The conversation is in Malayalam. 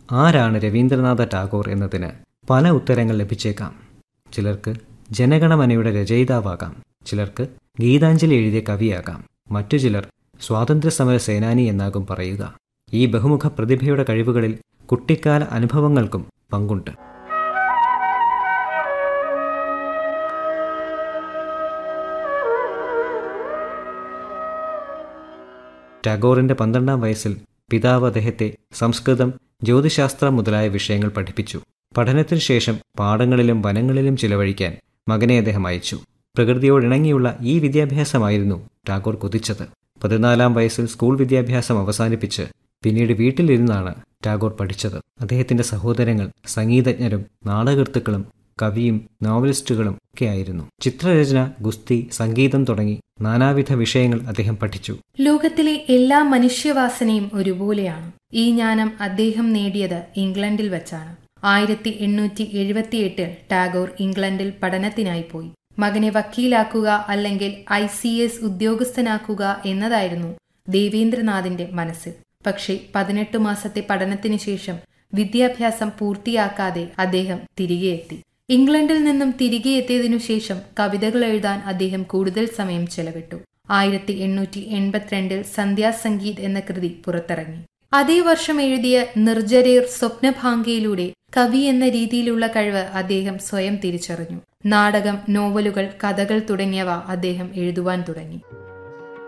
ആരാണ് രവീന്ദ്രനാഥ ടാഗോർ എന്നതിന് പല ഉത്തരങ്ങൾ ലഭിച്ചേക്കാം ചിലർക്ക് ജനഗണമനയുടെ രചയിതാവാകാം ചിലർക്ക് ഗീതാഞ്ജലി എഴുതിയ കവിയാകാം മറ്റു ചിലർ സ്വാതന്ത്ര്യസമര സേനാനി എന്നാകും പറയുക ഈ ബഹുമുഖ പ്രതിഭയുടെ കഴിവുകളിൽ കുട്ടിക്കാല അനുഭവങ്ങൾക്കും പങ്കുണ്ട് ടാഗോറിന്റെ പന്ത്രണ്ടാം വയസ്സിൽ പിതാവ് അദ്ദേഹത്തെ സംസ്കൃതം ജ്യോതിശാസ്ത്രം മുതലായ വിഷയങ്ങൾ പഠിപ്പിച്ചു പഠനത്തിനു ശേഷം പാടങ്ങളിലും വനങ്ങളിലും ചിലവഴിക്കാൻ മകനെ അദ്ദേഹം അയച്ചു പ്രകൃതിയോടിണങ്ങിയുള്ള ഈ വിദ്യാഭ്യാസമായിരുന്നു ടാഗോർ കൊതിച്ചത് പതിനാലാം വയസ്സിൽ സ്കൂൾ വിദ്യാഭ്യാസം അവസാനിപ്പിച്ച് പിന്നീട് വീട്ടിലിരുന്നാണ് ടാഗോർ പഠിച്ചത് അദ്ദേഹത്തിന്റെ സഹോദരങ്ങൾ സംഗീതജ്ഞരും നാടകൃത്തുക്കളും കവിയും നോവലിസ്റ്റുകളും ഒക്കെയായിരുന്നു ചിത്രരചന ഗുസ്തി സംഗീതം തുടങ്ങി നാനാവിധ വിഷയങ്ങൾ അദ്ദേഹം പഠിച്ചു ലോകത്തിലെ എല്ലാ മനുഷ്യവാസനയും ഒരുപോലെയാണ് ഈ ജ്ഞാനം അദ്ദേഹം നേടിയത് ഇംഗ്ലണ്ടിൽ വച്ചാണ് ആയിരത്തി എണ്ണൂറ്റി എഴുപത്തിയെട്ടിൽ ടാഗോർ ഇംഗ്ലണ്ടിൽ പഠനത്തിനായി പോയി മകനെ വക്കീലാക്കുക അല്ലെങ്കിൽ ഐ സി എസ് ഉദ്യോഗസ്ഥനാക്കുക എന്നതായിരുന്നു ദേവേന്ദ്രനാഥിന്റെ മനസ്സിൽ പക്ഷേ പതിനെട്ട് മാസത്തെ പഠനത്തിനു ശേഷം വിദ്യാഭ്യാസം പൂർത്തിയാക്കാതെ അദ്ദേഹം തിരികെ എത്തി ഇംഗ്ലണ്ടിൽ നിന്നും തിരികെ എത്തിയതിനു ശേഷം കവിതകൾ എഴുതാൻ അദ്ദേഹം കൂടുതൽ സമയം ചെലവിട്ടു ആയിരത്തി എണ്ണൂറ്റി എൺപത്തിരണ്ടിൽ സന്ധ്യാസംഗീത് എന്ന കൃതി പുറത്തിറങ്ങി അതേ വർഷം എഴുതിയ നിർജരേർ സ്വപ്നഭാംഗയിലൂടെ കവി എന്ന രീതിയിലുള്ള കഴിവ് അദ്ദേഹം സ്വയം തിരിച്ചറിഞ്ഞു നാടകം നോവലുകൾ കഥകൾ തുടങ്ങിയവ അദ്ദേഹം എഴുതുവാൻ തുടങ്ങി